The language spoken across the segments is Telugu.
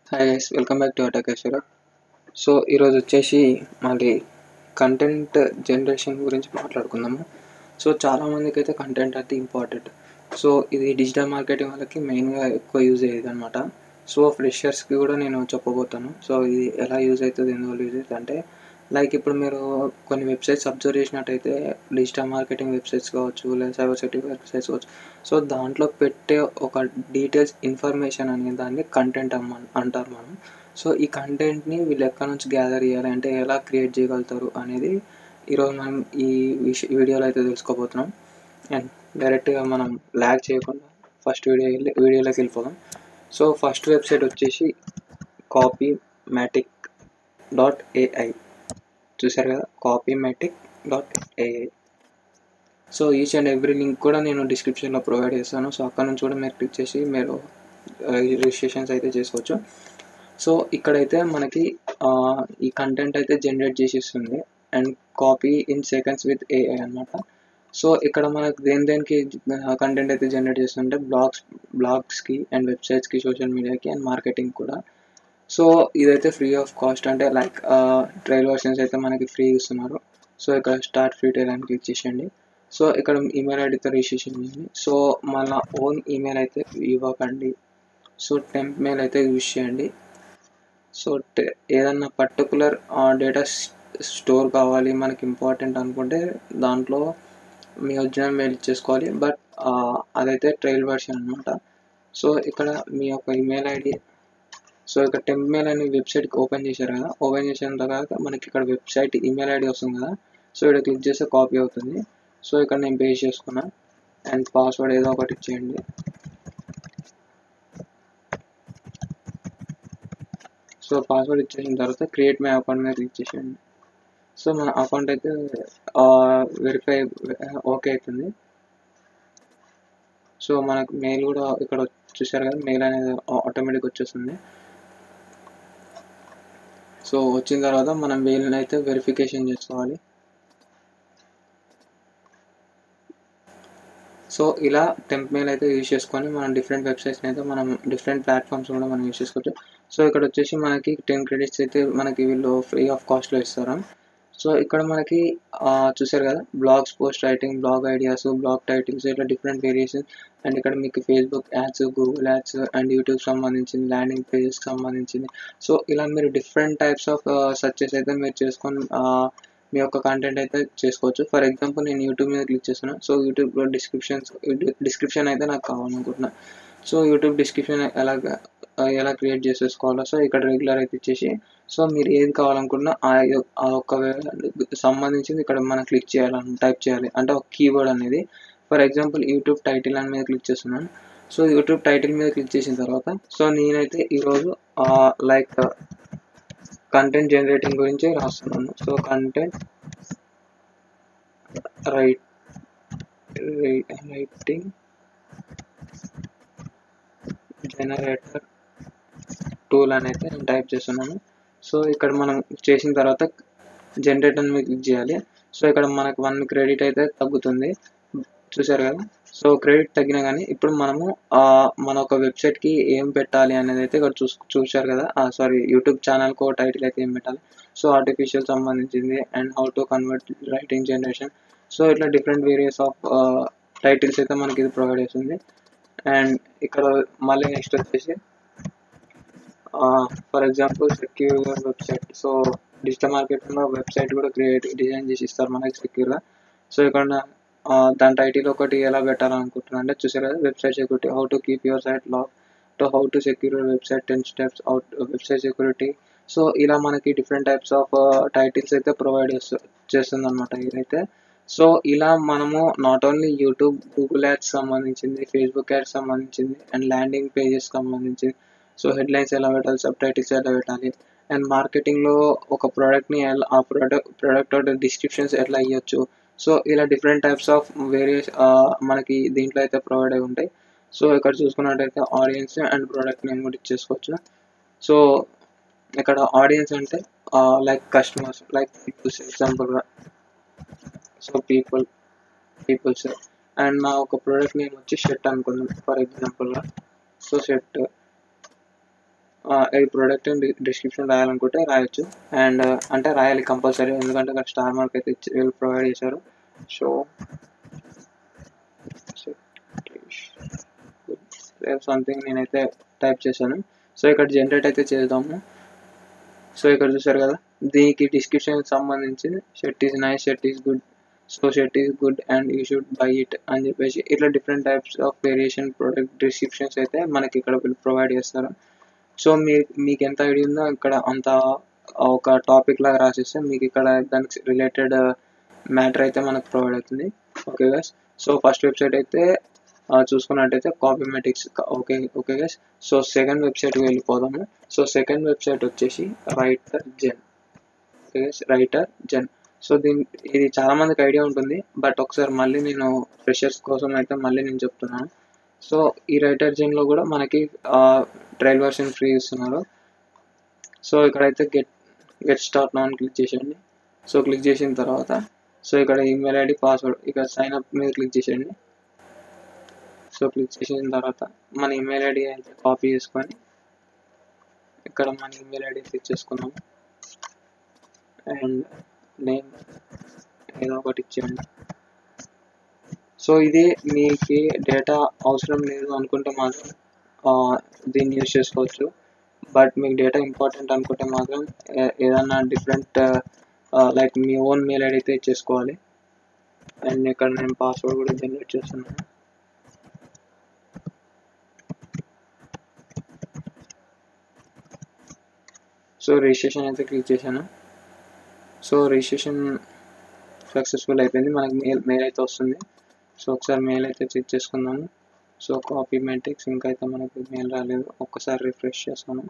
hi guys welcome back to అటాకేశ్వర సో ఈరోజు వచ్చేసి మళ్ళీ కంటెంట్ జనరేషన్ గురించి మాట్లాడుకుందాము సో చాలామందికి అయితే కంటెంట్ అయితే ఇంపార్టెంట్ సో ఇది డిజిటల్ మార్కెటింగ్ వాళ్ళకి మెయిన్గా ఎక్కువ యూజ్ అయ్యేది అనమాట సో ఫ్రెషర్స్కి కూడా నేను చెప్పబోతాను సో ఇది ఎలా యూజ్ అవుతుంది ఎందువల్ల యూజ్ అవుతుంది అంటే లైక్ ఇప్పుడు మీరు కొన్ని వెబ్సైట్స్ అబ్జర్వ్ చేసినట్టయితే డిజిటల్ మార్కెటింగ్ వెబ్సైట్స్ కావచ్చు లేదా సైబర్ సెక్యూరిటీ వెబ్సైట్స్ కావచ్చు సో దాంట్లో పెట్టే ఒక డీటెయిల్స్ ఇన్ఫర్మేషన్ అనే దాన్ని కంటెంట్ అమ్మ అంటారు మనం సో ఈ కంటెంట్ని వీళ్ళు ఎక్కడి నుంచి గ్యాదర్ చేయాలి అంటే ఎలా క్రియేట్ చేయగలుగుతారు అనేది ఈరోజు మనం ఈ విష వీడియోలో అయితే తెలుసుకోబోతున్నాం అండ్ డైరెక్ట్గా మనం ల్యాగ్ చేయకుండా ఫస్ట్ వీడియో వెళ్ళి వీడియోలోకి వెళ్ళిపోదాం సో ఫస్ట్ వెబ్సైట్ వచ్చేసి కాపీ మ్యాటిక్ డాట్ ఏఐ చూసారు కదా Copymatic dot AI so each and every link కూడా నేను డిస్క్రిప్షన్లో ప్రొవైడ్ చేస్తాను సో అక్కడ నుంచి కూడా మీరు క్లిక్ చేసి మీరు రిజిస్ట్రేషన్స్ అయితే చేసుకోవచ్చు సో ఇక్కడైతే మనకి ఆ, ఈ కంటెంట్ అయితే జనరేట్ చేసి ఇస్తుంది and copy in seconds with AI అనమాట సో ఇక్కడ మనకు దేని దేనికి కంటెంట్ అయితే జనరేట్ చేస్తుంటే బ్లాగ్స్ బ్లాగ్స్కి అండ్ వెబ్సైట్స్కి సోషల్ మీడియాకి అండ్ మార్కెటింగ్ కూడా సో ఇదైతే ఫ్రీ ఆఫ్ కాస్ట్ అంటే లైక్ ట్రయల్ వర్షన్స్ అయితే మనకి ఫ్రీ ఇస్తున్నారు సో ఇక్కడ స్టార్ట్ ఫ్రీ ట్రయల్ అని క్లిక్ చేసేయండి సో ఇక్కడ ఈమెయిల్ ఐడితో రిజిస్ట్రేషన్ చేయండి సో మన ఓన్ ఈమెయిల్ అయితే ఇవ్వకండి సో టెంప్ మెయిల్ అయితే యూజ్ చేయండి సో టె- ఏదన్నా పర్టికులర్ డేటా స్టోర్ కావాలి మనకి ఇంపార్టెంట్ అనుకుంటే దాంట్లో మీ ఒరిజినల్ మెయిల్ ఇచ్చేసుకోవాలి బట్ అదైతే ట్రయల్ వర్షన్ అనమాట సో ఇక్కడ మీ యొక్క ఈమెయిల్ ఐడి సో ఇక్కడ టెంప్ మెయిల్ అనే వెబ్సైట్కి ఓపెన్ చేశారు కదా ఓపెన్ చేసిన తర్వాత మనకి ఇక్కడ వెబ్సైట్ ఈమెయిల్ ఐడి వస్తుంది కదా సో ఇక్కడ క్లిక్ చేస్తే కాపీ అవుతుంది సో ఇక్కడ నేను పేస్ట్ చేసుకున్నా అండ్ పాస్వర్డ్ ఏదో ఒకటి ఇచ్చేయండి సో పాస్వర్డ్ ఇచ్చేసిన తర్వాత క్రియేట్ మై అకౌంట్ మీద క్లిక్ చేసేయండి సో మన అకౌంట్ అయితే వెరిఫై ఓకే అవుతుంది సో మనకు మెయిల్ కూడా ఇక్కడ చూసారు కదా మెయిల్ అనేది ఆటోమేటిక్ వచ్చేస్తుంది సో వచ్చిన తర్వాత మనం మెయిల్ని అయితే వెరిఫికేషన్ చేసుకోవాలి సో ఇలా టెంప్ మెయిల్ అయితే యూజ్ చేసుకొని మనం డిఫరెంట్ వెబ్సైట్స్ని అయితే మనం డిఫరెంట్ ప్లాట్ఫామ్స్ కూడా మనం యూజ్ చేసుకోవచ్చు సో ఇక్కడ వచ్చేసి మనకి టెన్ క్రెడిట్స్ అయితే మనకి వీళ్ళు ఫ్రీ ఆఫ్ కాస్ట్లో ఇస్తారు సో ఇక్కడ మనకి ఆ, చూసారు కదా blogs post writing blog ideas blog titles ఇట్లా డిఫరెంట్ వేరియేషన్ అండ్ ఇక్కడ మీకు Facebook ads Google ads and YouTube సంబంధించింది ల్యాండింగ్ పేజెస్కి సంబంధించింది సో ఇలా మీరు డిఫరెంట్ టైప్స్ ఆఫ్ సర్చెస్ అయితే మీరు చేసుకొని ఆ, మీ యొక్క కంటెంట్ అయితే చేసుకోవచ్చు ఫర్ ఎగ్జాంపుల్ నేను యూట్యూబ్ మీద క్లిక్ చేస్తున్నాను సో యూట్యూబ్లో డిస్క్రిప్షన్స్ డిస్క్రిప్షన్ అయితే నాకు కావాలనుకుంటున్నా సో యూట్యూబ్ డిస్క్రిప్షన్ ఎలాగ ఎలా క్రియేట్ చేసేసుకోవాలో సో ఇక్కడ రెగ్యులర్ అయితే ఇచ్చేసి సో మీరు ఏది కావాలనుకున్నా ఆ యొ- ఆ ఒక్క వే- సంబంధించింది ఇక్కడ మనం క్లిక్ చేయాలని టైప్ చేయాలి అంటే ఒక కీవర్డ్ అనేది ఫర్ ఎగ్జాంపుల్ యూట్యూబ్ టైటిల్ అని మీద క్లిక్ చేస్తున్నాను సో యూట్యూబ్ టైటిల్ మీద క్లిక్ చేసిన తర్వాత సో నేనైతే ఈరోజు లైక్ కంటెంట్ జనరేటింగ్ గురించి రాస్తున్నాను so content write writing generator tool అని అయితే నేను టైప్ చేస్తున్నాను సో ఇక్కడ మనం చేసిన తర్వాత జనరేటర్ మీద క్లిక్ చేయాలి సో ఇక్కడ మనకు వన్ క్రెడిట్ అయితే తగ్గుతుంది చూసారు కదా సో క్రెడిట్ తగ్గినా కానీ ఇప్పుడు మనము ఆ, మన ఒక వెబ్సైట్కి ఏం పెట్టాలి అనేది అయితే ఇక్కడ చూస్ చూశారు కదా సారీ యూట్యూబ్ ఛానల్కి ఒక టైటిల్ అయితే ఏం పెట్టాలి సో ఆర్టిఫిషియల్ సంబంధించింది and how to convert writing generation so ఇట్లా డిఫరెంట్ వేరియస్ ఆఫ్ టైటిల్స్ అయితే మనకి ఇది ప్రొవైడ్ చేస్తుంది అండ్ ఇక్కడ మళ్ళీ నెక్స్ట్ వచ్చేసి for example secure website so digital మార్కెటింగ్లో వెబ్సైట్ కూడా క్రియేట్ డిజైన్ చేసి ఇస్తారు మనకి సెక్యూర్గా సో ఇక్కడ ఆ, దాని టైటిల్ ఒకటి ఎలా పెట్టాలనుకుంటున్నా అంటే చూసారు కదా website security how to keep your site lock to how to secure website ten steps out website security so ఇలా మనకి డిఫరెంట్ టైప్స్ ఆఫ్ టైటిల్స్ అయితే ప్రొవైడ్ చేస్తు చేస్తుంది అనమాట ఇదైతే సో ఇలా మనము not only YouTube Google ads సంబంధించింది ఫేస్బుక్ యాడ్స్ సంబంధించింది అండ్ ల్యాండింగ్ పేజెస్ సంబంధించింది సో హెడ్లైన్స్ ఎలా పెట్టాలి సబ్ టైటిల్స్ ఎలా పెట్టాలి అండ్ మార్కెటింగ్లో ఒక ప్రోడక్ట్ని ఎలా ఆ ప్రోడక్ట్ ప్రోడక్ట్ డిస్క్రిప్షన్స్ ఎట్లా ఇవ్వచ్చు సో ఇలా డిఫరెంట్ టైప్స్ ఆఫ్ వేరియస్ మనకి దీంట్లో అయితే ప్రొవైడ్ అయి ఉంటాయి సో ఇక్కడ చూసుకున్నట్టయితే ఆడియన్స్ అండ్ ప్రోడక్ట్ నేమ్ కూడా ఇచ్చేసుకోవచ్చు సో ఇక్కడ ఆడియన్స్ అంటే లైక్ కస్టమర్స్ లైక్ పీపుల్స్ ఎగ్జాంపుల్గా సో పీపుల్ పీపుల్స్ అండ్ నా ఒక ప్రోడక్ట్ నేమ్ వచ్చి షర్ట్ అనుకుందాం ఫర్ ఎగ్జాంపుల్గా సో షర్ట్ ఈ ప్రోడక్ట్ డిస్క్రిప్షన్ రాయాలనుకుంటే రాయొచ్చు అండ్ అంటే రాయాలి కంపల్సరీ ఎందుకంటే అక్కడ స్టార్ మార్క్ అయితే ఇచ్చి వీళ్ళు ప్రొవైడ్ చేశారు సో సంథింగ్ నేనైతే టైప్ చేశాను సో ఇక్కడ జనరేట్ అయితే చేద్దాము సో ఇక్కడ చూసారు కదా దీనికి డిస్క్రిప్షన్ సంబంధించి shirt is nice shirt is good so shirt is good and you should buy it అని చెప్పేసి ఇట్లా different types of variation product descriptions అయితే మనకి ఇక్కడ ప్రొవైడ్ చేస్తారు సో మీ మీకు ఎంత ఐడియా ఉందో ఇక్కడ అంత ఒక టాపిక్ లాగా రాసిస్తే మీకు ఇక్కడ దానికి రిలేటెడ్ మ్యాటర్ అయితే మనకు ప్రొవైడ్ అవుతుంది okay guys so first website అయితే చూసుకున్నట్టయితే Copymatics okay okay guys so second వెబ్సైట్కి వెళ్ళిపోదాము సో సెకండ్ వెబ్సైట్ వచ్చేసి WriterZen okay guys WriterZen so దీని ఇది చాలా మందికి ఐడియా ఉంటుంది బట్ ఒకసారి మళ్ళీ నేను ఫ్రెషర్స్ కోసం అయితే మళ్ళీ నేను చెప్తున్నాను సో ఈ రైటర్ జెన్లో కూడా మనకి ట్రయల్ వర్షన్ ఫ్రీ ఇస్తున్నారు సో ఇక్కడైతే get get start now click చేసేయండి సో క్లిక్ చేసిన తర్వాత సో ఇక్కడ ఈమెయిల్ ఐడి పాస్వర్డ్ ఇక్కడ సైన్ అప్ మీద క్లిక్ చేసేయండి సో క్లిక్ చేసిన తర్వాత మన ఈమెయిల్ ఐడి అయితే కాపీ చేసుకొని ఇక్కడ మన ఈమెయిల్ ఐడి క్లిక్ చేసుకున్నాము అండ్ నేమ్ ఏదో ఒకటి ఇచ్చేయండి సో ఇది మీకు డేటా అవసరం లేదు అనుకుంటే మాత్రం దీన్ని యూజ్ చేసుకోవచ్చు బట్ మీకు డేటా ఇంపార్టెంట్ అనుకుంటే మాత్రం ఏదన్నా డిఫరెంట్ లైక్ మీ ఓన్ మెయిల్ ఐడి అయితే ఇచ్చేసుకోవాలి అండ్ ఇక్కడ నేను పాస్వర్డ్ కూడా జనరేట్ చేస్తున్నాను సో రిజిస్ట్రేషన్ అయితే క్లిక్ చేశాను సో రిజిస్ట్రేషన్ సక్సెస్ఫుల్ అయిపోయింది మనకి మెయిల్ మెయిల్ అయితే వస్తుంది సో ఒకసారి మెయిల్ అయితే చెక్ చేసుకుందాము సో కాపీ మెట్రిక్స్ ఇంకా అయితే మనకి మెయిల్ రాలేదు ఒక్కసారి రిఫ్రెష్ చేస్తాను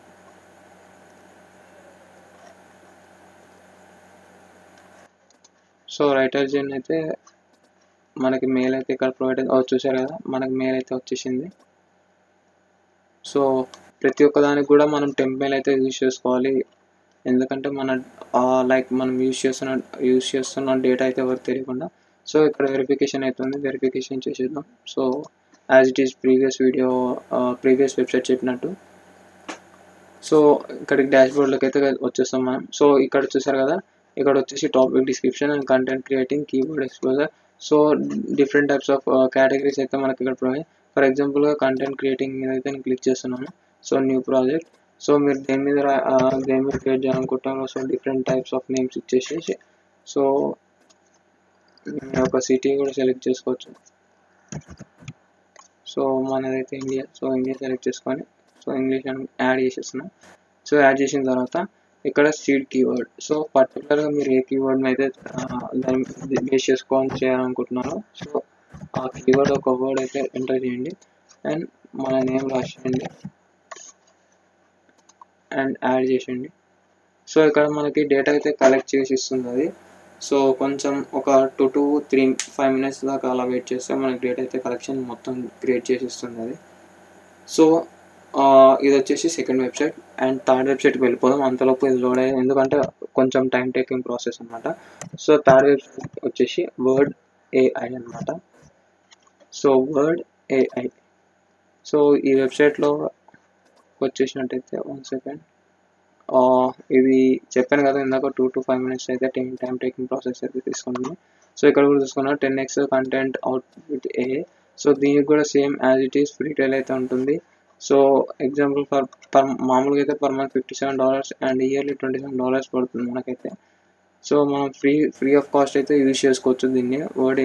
సో రైటర్ జెన్ అయితే మనకి మెయిల్ అయితే ఇక్కడ ప్రొవైడ్ చూసారు కదా మనకి మెయిల్ అయితే వచ్చేసింది సో ప్రతి ఒక్క దానికి కూడా మనం టెంప్మెయిల్ అయితే యూజ్ చేసుకోవాలి ఎందుకంటే మన లైక్ మనం యూజ్ చేస్తున్న యూజ్ చేస్తున్న డేటా అయితే ఎవరికి తెలియకుండా సో ఇక్కడ వెరిఫికేషన్ అవుతుంది వెరిఫికేషన్ చేసేద్దాం so as it is previous video previous website చెప్పినట్టు సో ఇక్కడికి డాష్ బోర్డ్లోకి అయితే వచ్చేస్తాం మనం సో ఇక్కడ చూసారు కదా ఇక్కడ వచ్చేసి topic description and content creating keyboard explorer so different types of categories అయితే మనకి ఇక్కడ ప్రొవైడ్ ఫర్ ఎగ్జాంపుల్గా కంటెంట్ క్రియేటింగ్ మీద అయితే నేను క్లిక్ చేస్తున్నాను సో న్యూ ప్రాజెక్ట్ సో మీరు దేని మీద దేని మీద క్రియేట్ చేయాలనుకుంటారో so different types of names ఇచ్చేసేసి సో ఒక సిటీ కూడా సెలెక్ట్ చేసుకోవచ్చు సో మనదైతే ఇండియా సో ఇండియా సెలెక్ట్ చేసుకొని సో ఇంగ్లీష్ అని యాడ్ చేసేస్తున్నాం సో యాడ్ చేసిన తర్వాత ఇక్కడ సీడ్ కీవర్డ్ సో పర్టికులర్గా మీరు ఏ కీవర్డ్ని అయితే దాన్ని బేస్ చేసుకొని చేయాలనుకుంటున్నారో సో ఆ కీవర్డ్ ఒక వర్డ్ అయితే ఎంటర్ చేయండి అండ్ మన నేమ్ రాసేయండి అండ్ యాడ్ చేసేయండి సో ఇక్కడ మనకి డేటా అయితే కలెక్ట్ చేసి ఇస్తుంది అది సో కొంచెం ఒక two to three five minutes దాకా అలా వెయిట్ చేస్తే మనకి డేటా అయితే కలెక్షన్ మొత్తం క్రియేట్ చేసి ఇస్తుంది అది సో ఇది వచ్చేసి సెకండ్ వెబ్సైట్ అండ్ థర్డ్ వెబ్సైట్కి వెళ్ళిపోదాం అంతలోపు ఇది లోడ్ అయ్యి ఎందుకంటే కొంచెం టైం టేకింగ్ ప్రాసెస్ అనమాట సో థర్డ్ వెబ్సైట్ వచ్చేసి వర్డ్ ఏఐ అనమాట సో వర్డ్ ఏఐ సో ఈ వెబ్సైట్లో వచ్చేసినట్టయితే వన్ సెకండ్ ఇది చెప్పాను కదా ఇందాక టూ టు ఫైవ్ మినిట్స్ అయితే టైం టైం టేకింగ్ ప్రాసెస్ అయితే తీసుకుంటుంది సో ఇక్కడ కూడా చూసుకున్నా ten X content out with a so దీనికి కూడా same as it is free trial అయితే ఉంటుంది సో ఎగ్జాంపుల్ ఫర్ పర్ మామూలుగా అయితే per month fifty seven dollars and yearly twenty seven dollars పడుతుంది మనకైతే సో మనం ఫ్రీ ఫ్రీ ఆఫ్ కాస్ట్ అయితే యూజ్ చేసుకోవచ్చు దీన్ని వర్డ్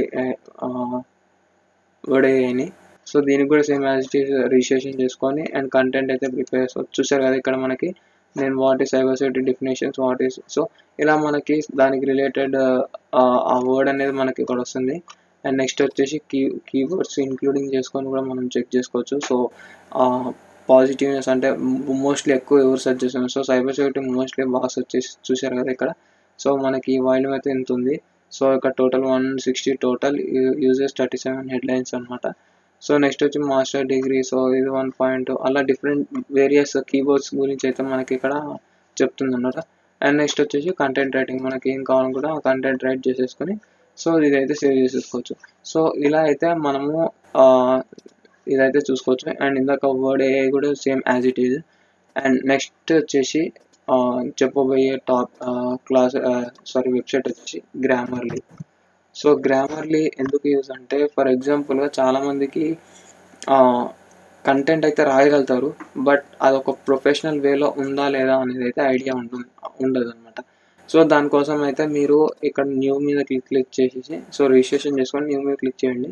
వర్డ్ ఏఐని సో దీనికి కూడా same as it is registration చేసుకొని అండ్ కంటెంట్ అయితే ప్రిపేర్ చేసుకోవచ్చు చూసారు కదా ఇక్కడ మనకి నేను what is cyber security definitions what is so ఇలా మనకి దానికి రిలేటెడ్ ఆ వర్డ్ అనేది మనకి ఇక్కడ వస్తుంది అండ్ నెక్స్ట్ వచ్చేసి కీ కీవర్డ్స్ ఇంక్లూడింగ్ చేసుకొని కూడా మనం చెక్ చేసుకోవచ్చు సో పాజిటివ్నెస్ అంటే మోస్ట్లీ ఎక్కువ ఎవరు సెర్చ్ చేస్తున్నారు సో సైబర్ సెక్యూరిటీ మోస్ట్లీ బాగా సెర్చ్ చేసి చూశారు కదా ఇక్కడ సో మనకి వాల్యూమ్ అయితే ఎంత ఉంది సో ఇక్కడ total one sixty total uses thirty seven headlines అనమాట సో నెక్స్ట్ వచ్చి మాస్టర్ డిగ్రీ సో ఇది వన్ పాయింట్ అలా డిఫరెంట్ వేరియస్ కీబోర్డ్స్ గురించి అయితే మనకి ఇక్కడ చెప్తుంది అనమాట అండ్ నెక్స్ట్ వచ్చేసి కంటెంట్ రైటింగ్ మనకి ఏం కావాలనుకుంటే ఆ కంటెంట్ రైట్ చేసేసుకొని సో ఇదైతే సేవ్ చేసేసుకోవచ్చు సో ఇలా అయితే మనము ఇదైతే చూసుకోవచ్చు అండ్ ఇందాక వర్డ్ ఏ కూడా same as it is and next వచ్చేసి ఆ, చెప్పబోయే టాప్ క్లాస్ సారీ వెబ్సైట్ వచ్చేసి గ్రామర్లీ సో గ్రామర్లీ ఎందుకు యూజ్ అంటే ఫర్ ఎగ్జాంపుల్గా చాలామందికి కంటెంట్ అయితే రాయగలుగుతారు బట్ అదొక ప్రొఫెషనల్ వేలో ఉందా లేదా అనేది అయితే ఐడియా ఉంటుంది ఉండదు అనమాట సో దానికోసం అయితే మీరు ఇక్కడ న్యూ మీద క్లిక్ క్లిక్ చేసేసి సో రిజిస్ట్రేషన్ చేసుకొని న్యూ మీద క్లిక్ చేయండి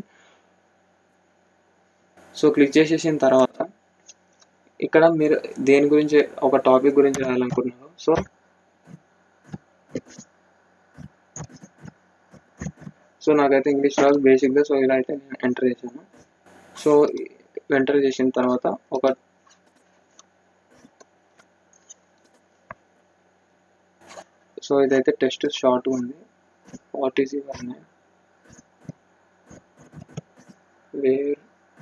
సో క్లిక్ చేసేసిన తర్వాత ఇక్కడ మీరు దేని గురించి ఒక టాపిక్ గురించి రాయాలనుకుంటున్నారు సో సో నాకైతే ఇంగ్లీష్ రాదు బేసిక్గా సో ఇలా అయితే నేను ఎంటర్ చేశాను సో ఎంటర్ చేసిన తర్వాత ఒక సో ఇదైతే టెస్ట్ షార్ట్ ఉంది what is your name where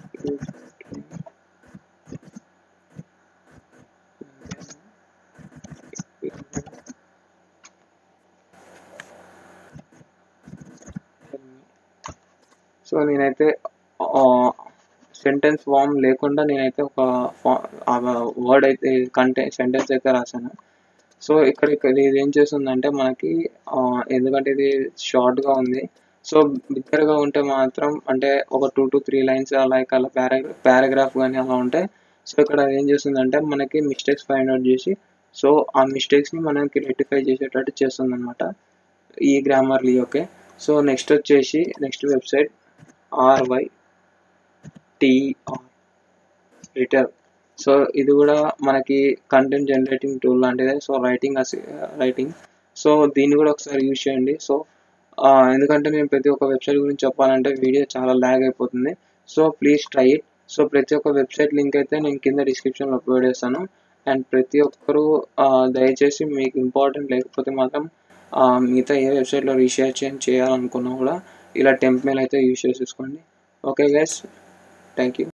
so నేనైతే సెంటెన్స్ ఫామ్ లేకుండా నేనైతే ఒక వర్డ్ అయితే కంటెంట్ సెంటెన్స్ అయితే రాశాను సో ఇక్కడ ఇక్కడ ఇది ఏం చేస్తుందంటే మనకి ఆ, ఎందుకంటే ఇది షార్ట్గా ఉంది సో బిగ్గరగా ఉంటే మాత్రం అంటే ఒక టూ టు త్రీ లైన్స్ అలా అలా పారాగ్రాఫ్ పారాగ్రాఫ్ కానీ అలా ఉంటే సో ఇక్కడ ఏం చేస్తుందంటే మనకి మిస్టేక్స్ ఫైండ్ అవుట్ చేసి సో ఆ మిస్టేక్స్ని మనకి రెక్టిఫై చేసేటట్టు చేస్తుంది అనమాట ఈ గ్రామర్లీ ఓకే సో నెక్స్ట్ వచ్చేసి next website R Y T R writer so ఇది కూడా మనకి కంటెంట్ జనరేటింగ్ టూల్ లాంటిదే సో రైటింగ్ రైటింగ్ సో దీన్ని కూడా ఒకసారి యూజ్ చేయండి సో ఆ, ఎందుకంటే నేను ప్రతి ఒక్క వెబ్సైట్ గురించి చెప్పాలంటే వీడియో చాలా ల్యాగ్ అయిపోతుంది so please try it so ప్రతి ఒక్క వెబ్సైట్ లింక్ అయితే నేను కింద డిస్క్రిప్షన్లో అప్లోడ్ చేస్తాను అండ్ ప్రతి ఒక్కరూ ఆ, దయచేసి మీకు ఇంపార్టెంట్ లేకపోతే మాత్రం ఆ, మిగతా ఏ వెబ్సైట్లో రీసెర్చ్ చేయాలనుకున్నా కూడా ఇలా టెంప్ మెయిల్ అయితే యూజ్ చేసేసుకోండి ఓకే గైస్ థ్యాంక్ యూ